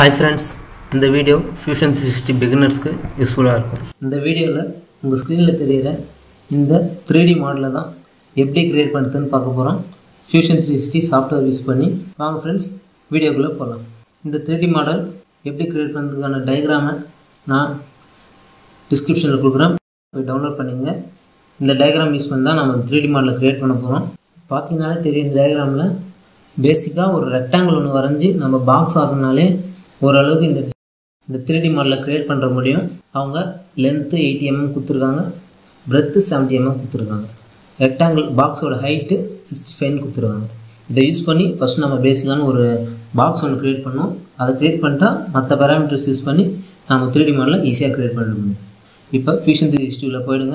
hi friends இந்த video fusion three sixty பிகினர்ஸ்க்கு யூஸ்ஃபுல்லாக இருக்கும் இந்த வீடியோவில் உங்கள் ஸ்க்ரீனில் தெரிகிற இந்த த்ரீ டி மாடலை தான் எப்படி க்ரியேட் பண்ணுறதுன்னு பார்க்க போகிறோம் fusion three sixty software use பண்ணி வாங்க ஃப்ரெண்ட்ஸ் வீடியோக்குள்ளே போகலாம் இந்த த்ரீ டி மாடல் எப்படி க்ரியேட் பண்ணுறதுக்கான டயக்ராமை நான் டிஸ்கிரிப்ஷனில் கொடுக்குறேன் போய் டவுன்லோட் பண்ணிங்க இந்த டயக்ராம் யூஸ் பண்ணி தான் நம்ம த்ரீ டி மாடலை க்ரியேட் பண்ண போகிறோம் பார்த்தீங்கன்னாலே தெரியும் இந்த டயக்ராமில் பேசிக்காக ஒரு ரெக்டாங்கிள் ஒன்று வரைஞ்சி நம்ம பாக்ஸ் ஆகுனாலே ஓரளவுக்கு இந்த இந்த த்ரீ டி மாடலில் க்ரியேட் பண்ணுற முடியும் அவங்க லென்த்து எயிட்டி எம்எம் கொடுத்துருக்காங்க பிரெத்து செவன்ட்டி எம்எம் கொடுத்துருக்காங்க ரெக்டாங்கிள் பாக்ஸோட ஹைட்டு சிக்ஸ்டி ஃபைவ்னு கொடுத்துருக்காங்க இதை யூஸ் பண்ணி ஃபஸ்ட் நம்ம பேசிக்கான ஒரு பாக்ஸ் ஒன்று க்ரியேட் பண்ணோம் அதை க்ரியேட் பண்ணிட்டா மற்ற பேராமீட்டர்ஸ் யூஸ் பண்ணி நம்ம த்ரீ டி மாடலில் ஈஸியாக க்ரியேட் பண்ண முடியும் இப்போ ஃபியூஷன் த்ரீ சிக்ஸ்டியில் போயிடுங்க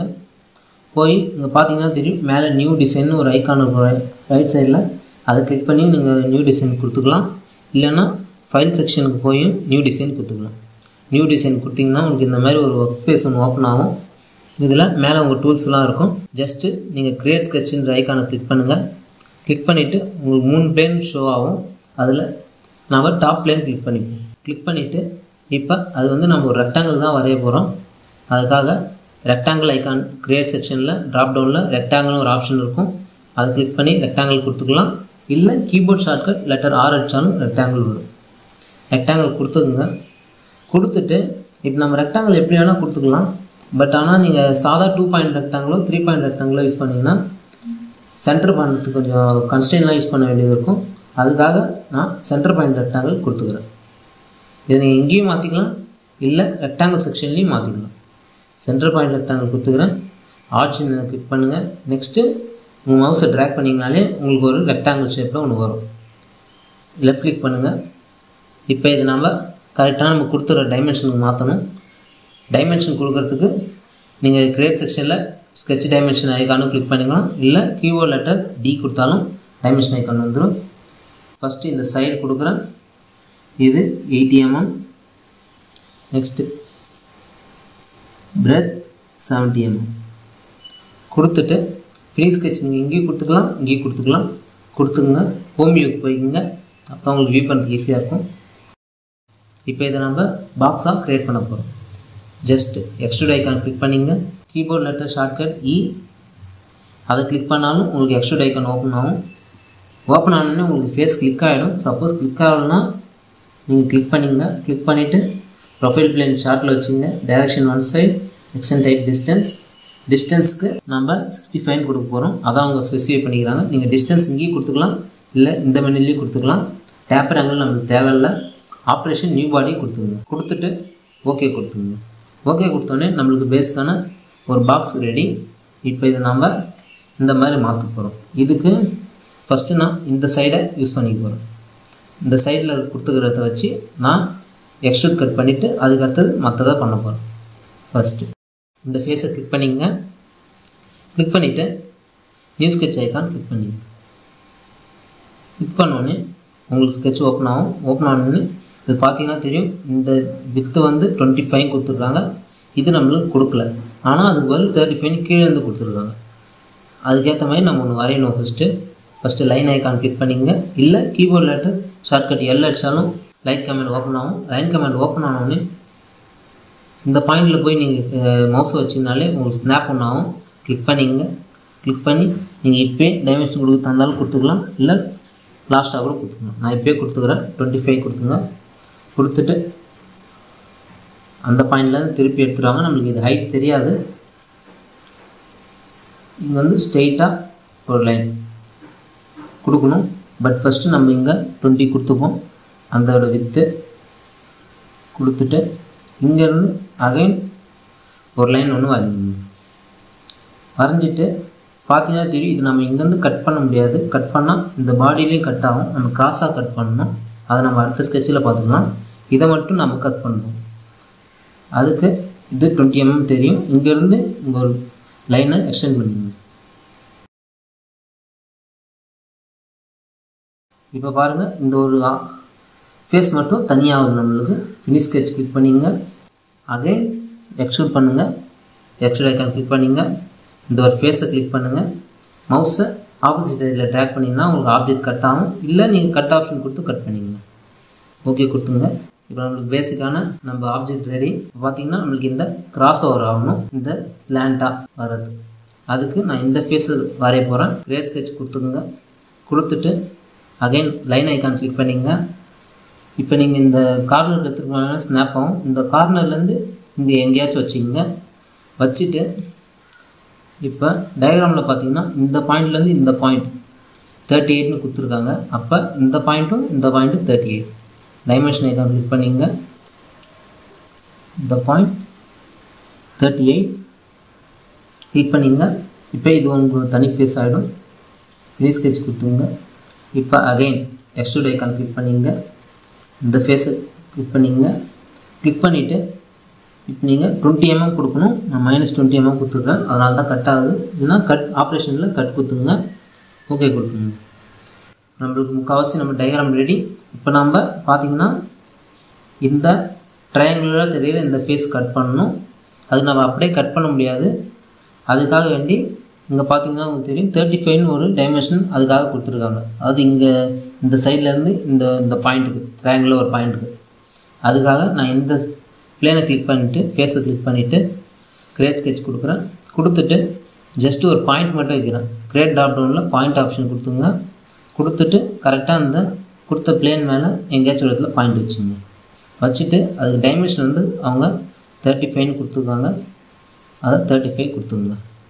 போய் இங்கே பார்த்தீங்கன்னா தெரியும் மேலே நியூ டிசைன் ஒரு ஐக்கான் இருக்கும் ரைட் சைடில் அதை கிளிக் பண்ணி நீங்கள் நியூ டிசைன் கொடுத்துக்கலாம் இல்லைன்னா ஃபைல் செக்ஷனுக்கு போய் நியூ டிசைன் கொடுத்துக்கலாம் நியூ டிசைன் கொடுத்தீங்கன்னா உங்களுக்கு இந்த மாதிரி ஒரு ஒர்க் ஸ்பேஸ் ஒன்று ஓப்பன் ஆகும் இதில் மேலே உங்கள் டூல்ஸ்லாம் இருக்கும் ஜஸ்ட்டு நீங்கள் க்ரியேட் ஸ்கெட்சுன்ற ஐக்கானை கிளிக் பண்ணுங்கள் கிளிக் பண்ணிவிட்டு உங்களுக்கு மூணு பிளேன் ஷோ ஆகும் அதில் நான் டாப் பிளேன் கிளிக் பண்ணிப்போம் கிளிக் பண்ணிவிட்டு இப்போ அது வந்து நம்ம ஒரு ரெக்டாங்கிள் தான் வரைய போகிறோம் அதுக்காக ரெக்டாங்கிள் ஐக்கான் க்ரியேட் செக்ஷனில் ட்ராப் டவுனில் ரெக்டாங்கிள்னு ஒரு ஆப்ஷன் இருக்கும் அதை கிளிக் பண்ணி ரெக்டாங்கிள் கொடுத்துக்கலாம் இல்லை கீபோர்ட் ஷார்ட்கட் லெட்டர் ஆர் அடித்தாலும் ரெக்டாங்கிள் வரும் ரெக்டாங்கிள் கொடுத்துக்குங்க கொடுத்துட்டு இப்போ நம்ம ரெக்டாங்கிள் எப்படி வேணால் கொடுத்துக்கலாம் பட் ஆனால் நீங்கள் சாதா டூ பாயிண்ட் ரெக்டாங்கிளோ த்ரீ பாயிண்ட் ரெக்டாங்கிளோ யூஸ் பண்ணிங்கன்னா சென்டர் பண்ணுறதுக்கு கொஞ்சம் கன்ஸ்டெயின்லாம் யூஸ் பண்ண வேண்டியது இருக்கும் அதுக்காக நான் சென்டர் பாயிண்ட் ரெக்டாங்கிள் கொடுத்துக்கிறேன் இதை நீங்கள் எங்கேயும் மாற்றிக்கலாம் இல்லை ரெக்டாங்கிள் செக்ஷன்லேயும் மாற்றிக்கலாம் சென்டர் பாயிண்ட் ரெக்டாங்கிள் கொடுத்துக்கிறேன் ஆப்ஷன் கிளிக் பண்ணுங்கள் நெக்ஸ்ட்டு உங்கள் மவுஸை ட்ராக் பண்ணிங்கனாலே உங்களுக்கு ஒரு ரெக்டாங்கிள் ஷேப்பில் ஒன்று வரும் லெஃப்ட் கிளிக் பண்ணுங்கள் இப்போ இது நம்ம கரெக்டாக நம்ம கொடுத்துற டைமென்ஷனுக்கு மாற்றணும் டைமென்ஷன் கொடுக்குறதுக்கு நீங்கள் கிரியேட் செக்ஷனில் ஸ்கெட்ச் டைமென்ஷன் ஐக்கானும் கிளிக் பண்ணிக்கலாம் இல்லை கீபோர்ட் லெட்டர் டி கொடுத்தாலும் டைமென்ஷன் ஐக்கான் வந்துடும் ஃபஸ்ட்டு இந்த சைடு கொடுக்குறேன் இது eighty mm next breadth seventy mm கொடுத்துட்டு ஃப்ரீ ஸ்கெட்ச் நீங்கள் இங்கேயும் கொடுத்துக்கலாம் இங்கேயும் கொடுத்துக்கலாம் கொடுத்துக்குங்க ஹோம் வியூக்கு போய்க்குங்க அப்போ உங்களுக்கு வியூ பண்ணுறதுக்கு ஈஸியாக இருக்கும் இப்போ இதை நம்ம பாக்ஸாக க்ரியேட் பண்ண போகிறோம் ஜஸ்ட் எக்ஸ்ட்ரூட் ஐக்கான் கிளிக் பண்ணிங்க கீபோர்ட் லெட்டர் ஷார்ட்கட் இ அதை கிளிக் பண்ணாலும் உங்களுக்கு எக்ஸ்ட்ரூட் ஐக்கான் ஓப்பன் ஆகும் ஓப்பன் ஆனோடனே உங்களுக்கு ஃபேஸ் கிளிக் ஆகிடும் சப்போஸ் கிளிக் ஆகலைன்னா நீங்கள் கிளிக் பண்ணிங்க கிளிக் பண்ணிவிட்டு ப்ரொஃபைல் பிளேன் ஷார்ட்டில் வச்சுங்க direction one side extent type distance டிஸ்டன்ஸுக்கு நம்ம சிக்ஸ்டி ஃபைவ் கொடுக்க போகிறோம் அதான் அவங்க ஸ்பெசிஃபை பண்ணிக்கிறாங்க நீங்கள் டிஸ்டன்ஸ் இங்கேயும் கொடுத்துக்கலாம் இல்லை இந்த மெனுலேயும் கொடுத்துக்கலாம் டேப்பர் ஆங்கிள் நம்மளுக்கு தேவையில்லை ஆப்ரேஷன் நியூ பாடி கொடுத்துங்க கொடுத்துட்டு ஓகே கொடுத்துங்க ஓகே கொடுத்தோடனே நம்மளுக்கு பேஸுக்கான ஒரு பாக்ஸ் ரெடி இப்போ இதை நம்ம இந்த மாதிரி மாற்ற போகிறோம் இதுக்கு ஃபஸ்ட்டு நான் இந்த சைடை யூஸ் பண்ணிக்க போகிறேன் இந்த சைடில் கொடுத்துக்கிறத வச்சு நான் எக்ஸ்ட்ரூட் கட் பண்ணிவிட்டு அதுக்கடுத்தது மற்றதை பண்ண போகிறேன் ஃபஸ்ட்டு இந்த ஃபேஸை கிளிக் பண்ணிங்க கிளிக் பண்ணிவிட்டு நியூ ஸ்கெட்ச் ஐக்கான் கிளிக் பண்ணிங்க கிளிக் பண்ணோடனே உங்களுக்கு ஸ்கெட்ச் ஓப்பன் ஆகும் ஓப்பன் ஆனோடனே இது பார்த்தீங்கன்னா தெரியும் இந்த வித்து வந்து டுவெண்ட்டி ஃபைவ் கொடுத்துருக்காங்க இது நம்மளுக்கு கொடுக்கல ஆனால் அதுக்கு பதில் தேர்ட்டி ஃபைவ் கீழே இருந்து கொடுத்துருக்காங்க அதுக்கேற்ற மாதிரி நம்ம ஒன்று வரையணும் first first line icon click பண்ணிங்க இல்லை கீபோர்ட் லெட்டர் ஷார்ட்கட் எல் அடித்தாலும் லைட் கமெண்ட் ஓப்பன் ஆகும் லைன் கமெண்ட் ஓப்பன் ஆனோடனே இந்த பாயிண்டில் போய் நீங்கள் மவுஸை வச்சிங்கனாலே உங்களுக்கு ஸ்னாப் ஒன்று ஆகும் கிளிக் பண்ணிங்க கிளிக் பண்ணி நீங்கள் இப்போயே டைமென்ஷன் கொடுக்க தந்தாலும் கொடுத்துக்கலாம் இல்லை லாஸ்ட்டாக கூட கொடுத்துக்கலாம் நான் இப்போயே கொடுத்துக்கிறேன் டுவெண்ட்டி ஃபைவ் கொடுத்துங்க கொடுத்துட்டு அந்த பாயிண்ட்லேருந்து திருப்பி எடுத்துருவாங்க நம்மளுக்கு இது ஹைட் தெரியாது இங்கே வந்து ஸ்ட்ரெயிட்டாக ஒரு லைன் கொடுக்கணும் பட் ஃபஸ்ட்டு நம்ம இங்கே டுவெண்ட்டி கொடுத்துப்போம் அதோட வித்து கொடுத்துட்டு இங்கேருந்து அகைன் ஒரு லைன் ஒன்று வரைஞ்சிங்க வரைஞ்சிட்டு பார்த்தீங்கன்னா தெரியும் இது நம்ம இங்கேருந்து கட் பண்ண முடியாது கட் பண்ணால் இந்த பாடியிலையும் கட் ஆகும் நம்ம கிராஸாக கட் பண்ணணும் அதை நம்ம அடுத்த ஸ்கெட்சில் பார்த்துக்கலாம் இதை மட்டும் நம்ம கட் பண்ணணும் அதுக்கு இது டுவெண்ட்டி எம்எம் தெரியும் இங்கேருந்து இங்கே ஒரு லைனை எக்ஸ்டெண்ட் பண்ணிங்க இப்போ பாருங்கள் இந்த ஒரு ஃபேஸ் மட்டும் தனியாகுது நம்மளுக்கு ஃபினிஷ் ஸ்கெட்ச் கிளிக் பண்ணிங்க அகைன் எக்ஸ்ட்ரூட் பண்ணுங்கள் எக்ஸ்ட்ரூட் ஐக்கான் கிளிக் பண்ணிங்க இந்த ஒரு ஃபேஸை கிளிக் பண்ணுங்கள் மவுஸை ஆப்போசிட் சைடில் ட்ராக் பண்ணிங்கன்னா உங்களுக்கு ஆப்ஜெக்ட் கட் ஆகும் இல்லை நீங்கள் கட் ஆப்ஷன் கொடுத்து கட் பண்ணிங்க ஓகே கொடுத்துங்க இப்போ நம்மளுக்கு பேசிக்கான நம்ம ஆப்ஜெக்ட் ரெடி பார்த்தீங்கன்னா நம்மளுக்கு இந்த கிராஸ் ஓவர் ஆகணும் இந்த ஸ்லாண்டாக வர்றது அதுக்கு நான் இந்த ஃபேஸு வரைய போகிறேன் கிரேட் ஸ்கெட்ச் கொடுத்துங்க கொடுத்துட்டு அகைன் லைன் ஐக்கான் கிளிக் பண்ணிங்க இப்போ நீங்கள் இந்த கார்னர் எடுத்துகிட்டு போனீங்கன்னா ஸ்னாப் ஆகும் இந்த கார்னர்லேருந்து இங்கே எங்கேயாச்சும் வச்சுக்கோங்க வச்சுட்டு இப்போ டயக்ராமில் பார்த்தீங்கன்னா இந்த பாயிண்ட்லேருந்து இந்த பாயிண்ட் தேர்ட்டி எயிட்னு கொடுத்துருக்காங்க அப்போ இந்த பாயிண்ட்டும் இந்த பாயிண்ட்டும் thirty eight dimension icon click பண்ணிங்க இந்த பாயிண்ட் தேர்ட்டி எயிட் கிளிக் பண்ணிங்க இப்போ இது உங்களுக்கு தனி ஃபேஸ் ஆகிடும் ஃப்ரீ ஸ்கெட்ச் கொடுத்துங்க இப்போ அகைன் எக்ஸ்ட்ரூட் ஐக்கான் கிளிக் பண்ணிங்க இந்த ஃபேஸை கிளிக் பண்ணிங்க கிளிக் பண்ணிவிட்டு இப்போ நீங்கள் டுவெண்ட்டி எம்எம் கொடுக்கணும் நான் மைனஸ் டுவெண்ட்டி எம்எம் கொடுத்துருக்கேன் அதனால தான் கட் ஆகுது இல்லைனா கட் ஆப்ரேஷனில் கட் கொடுத்துங்க ஓகே கொடுத்துங்க நம்மளுக்கு முக்கால்வாசி நம்ம டயக்ராம் ரெடி இப்போ நம்ம பார்த்திங்கன்னா இந்த ட்ரையாங்குலராக தெரியல இந்த ஃபேஸ் கட் பண்ணணும் அது நம்ம அப்படியே கட் பண்ண முடியாது அதுக்காக வேண்டி இங்கே பார்த்தீங்கன்னா உங்களுக்கு தெரியும் தேர்ட்டி ஃபைவ்னு ஒரு டைமென்ஷன் அதுக்காக கொடுத்துருக்காங்க அது இங்கே இந்த சைட்லேருந்து இந்த இந்த பாயிண்ட்டுக்கு ட்ரையாங்குலர் ஒரு பாயிண்ட்டுக்கு அதுக்காக நான் இந்த பிளேனை கிளிக் பண்ணிவிட்டு ஃபேஸை கிளிக் பண்ணிவிட்டு கிரேட் ஸ்கெட்ச் கொடுக்குறேன் கொடுத்துட்டு ஜஸ்ட்டு ஒரு பாயிண்ட் மட்டும் வைக்கிறேன் கிரேட் டாப் டவுனில் பாயிண்ட் ஆப்ஷன் கொடுத்துங்க கொடுத்துட்டு கரெக்டாக அந்த கொடுத்த பிளேன் மேலே எங்கேயாச்சும் ஒரு இடத்துல பாயிண்ட் வச்சுங்க வச்சுட்டு அதுக்கு டைமென்ஷன் வந்து அவங்க தேர்ட்டி ஃபைவ்னு கொடுத்துருக்காங்க அதை தேர்ட்டி ஃபைவ் கொடுத்துருங்க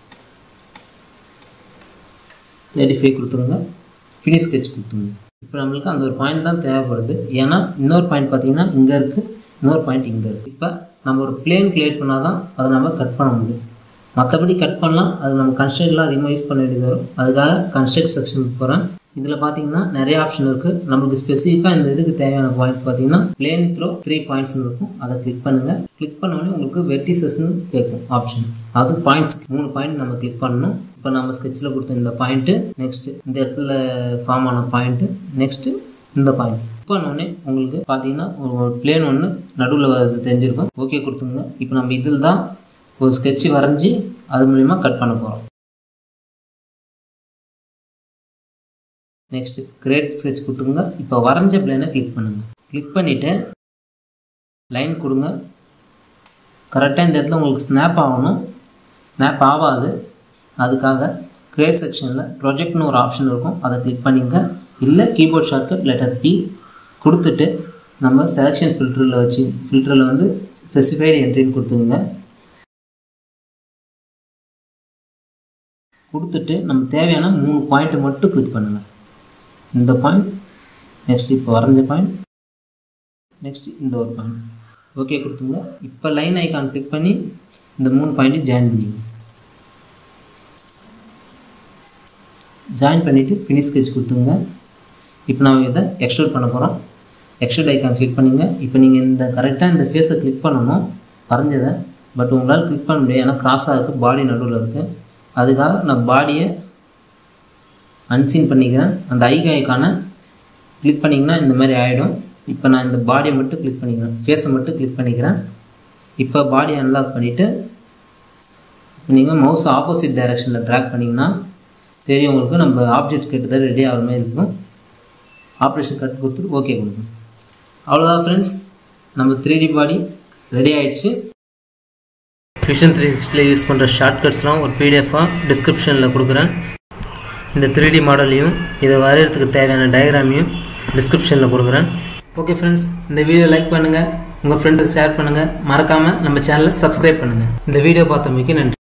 தேர்ட்டி ஃபைவ் கொடுத்துருங்க ஃபினிஷ் ஸ்கெட்ச் கொடுத்துருங்க இப்போ நம்மளுக்கு அந்த ஒரு பாயிண்ட் தான் தேவைப்படுது ஏன்னா இன்னொரு பாயிண்ட் பார்த்தீங்கன்னா இங்கே இருக்குது இன்னொரு பாயிண்ட் இங்கே இருக்குது இப்போ நம்ம ஒரு பிளேன் கிரியேட் பண்ணால் தான் அதை நம்ம கட் பண்ண முடியும் மற்றபடி கட் பண்ணலாம் அது நம்ம கன்ஸ்ட்ரக்ட்லாம் அதிகமாக யூஸ் பண்ண வேண்டியது வரும் அதுக்காக கன்ஸ்ட்ரக்ட் செக்ஷனுக்கு போகிறேன் இதில் பார்த்தீங்கன்னா நிறைய ஆப்ஷன் இருக்குது நம்மளுக்கு ஸ்பெசிஃபிக்காக இந்த இதுக்கு தேவையான பாயிண்ட் பார்த்தீங்கன்னா பிளேன் த்ரோ த்ரீ பாயிண்ட்ஸ்னு இருக்கும் அதை கிளிக் பண்ணுங்கள் கிளிக் பண்ணோடனே உங்களுக்கு வெர்டிசஸ்னு கேட்கும் ஆப்ஷன் அது பாயிண்ட்ஸ் மூணு பாயிண்ட் நம்ம கிளிக் பண்ணணும் இப்போ நம்ம ஸ்கெட்சில் கொடுத்த இந்த பாயிண்ட்டு நெக்ஸ்ட்டு இந்த இடத்துல ஃபார்ம் ஆன பாயிண்ட்டு நெக்ஸ்ட்டு இந்த பாயிண்ட் பண்ணோடனே உங்களுக்கு பார்த்தீங்கன்னா ஒரு பிளேன் ஒன்று நடுவில் வருது தெரிஞ்சிருக்கும் ஓகே கொடுத்துங்க இப்போ நம்ம இதில் தான் ஒரு ஸ்கெட்சு வரைஞ்சி அது மூலிமா கட் பண்ண போகிறோம் நெக்ஸ்ட்டு கிரேட் ஸ்கெட்ச் கொடுத்துங்க இப்போ வரைஞ்ச பிளேனை கிளிக் பண்ணுங்கள் கிளிக் பண்ணிவிட்டு லைன் கொடுங்க கரெக்டாக இந்த இடத்துல உங்களுக்கு ஸ்னாப் ஆகணும் ஸ்னாப் ஆகாது அதுக்காக கிரேட் செக்ஷனில் ப்ரொஜெக்ட்னு ஒரு ஆப்ஷன் இருக்கும் அதை கிளிக் பண்ணிங்க இல்லை கீபோர்ட் ஷார்ட்கட் லெட்டர் பி கொடுத்துட்டு நம்ம செலெக்ஷன் ஃபில்டரில் வச்சு ஃபில்டரில் வந்து ஸ்பெசிஃபைடு என்ட்ரின்னு கொடுத்துங்க கொடுத்துட்டு நம்ம தேவையான மூணு பாயிண்ட்டை மட்டும் கிளிக் பண்ணுங்கள் இந்த பாயிண்ட் நெக்ஸ்ட் இப்போ வரைஞ்ச பாயிண்ட் நெக்ஸ்ட் இந்த ஒரு பாயிண்ட் ஓகே கொடுத்துங்க இப்போ லைன் ஐக்கான் கிளிக் பண்ணி இந்த மூணு பாயிண்ட்டையும் ஜாயின் பண்ணிங்க ஜாயின் பண்ணிவிட்டு ஃபினிஷ் ஸ்கெட்ச் கொடுத்துங்க இப்போ நம்ம இதை எக்ஸ்ட்ரூட் பண்ண போகிறோம் எக்ஸ்ட்ரூட் ஐக்கான் கிளிக் பண்ணிங்க இப்போ நீங்கள் இந்த கரெக்டாக இந்த ஃபேஸை கிளிக் பண்ணணும் வரைஞ்சதை பட் உங்களால் கிளிக் பண்ண முடியாது ஏன்னா கிராஸாக இருக்குது பாடி நடுவில் இருக்குது அதுக்காக நான் பாடியை அன்சீன் பண்ணிக்கிறேன் அந்த ஐக்கு ஐக்கான கிளிக் பண்ணிங்கன்னா இந்த மாதிரி ஆகிடும் இப்போ நான் இந்த பாடியை மட்டும் கிளிக் பண்ணிக்கிறேன் ஃபேஸை மட்டும் கிளிக் பண்ணிக்கிறேன் இப்போ பாடியை அன்லாக் பண்ணிவிட்டு நீங்கள் மவுஸ் ஆப்போசிட் டைரெக்ஷனில் ட்ராக் பண்ணிங்கன்னா தெரியும் உங்களுக்கு நம்ம ஆப்ஜெக்ட் கிட்டத்தட்ட ரெடி ஆகிற மாதிரி இருக்கும் ஆப்ரேஷன் கட் கொடுத்துட்டு ஓகே கொடுக்கணும் அவ்வளோதான் ஃப்ரெண்ட்ஸ் நம்ம த்ரீ டி பாடி ரெடி ஆகிடுச்சு ஃபியூஷன் த்ரீ சிக்ஸ்டியில் யூஸ் பண்ணுற ஷார்ட்கட்ஸ்லாம் ஒரு பிடிஎஃபாக டிஸ்கிரிப்ஷனில் கொடுக்குறேன் இந்த த்ரீ டி மாடலையும் இதை வரைகிறதுக்கு தேவையான டயக்ராமையும் டிஸ்கிரிப்ஷனில் கொடுக்குறேன் ஓகே ஃப்ரெண்ட்ஸ் இந்த வீடியோ லைக் பண்ணுங்கள் உங்கள் ஃப்ரெண்ட்ஸுக்கு ஷேர் பண்ணுங்கள் மறக்காமல் நம்ம சேனலை சப்ஸ்கிரைப் பண்ணுங்கள் இந்த வீடியோ பார்த்தமைக்கு நன்றி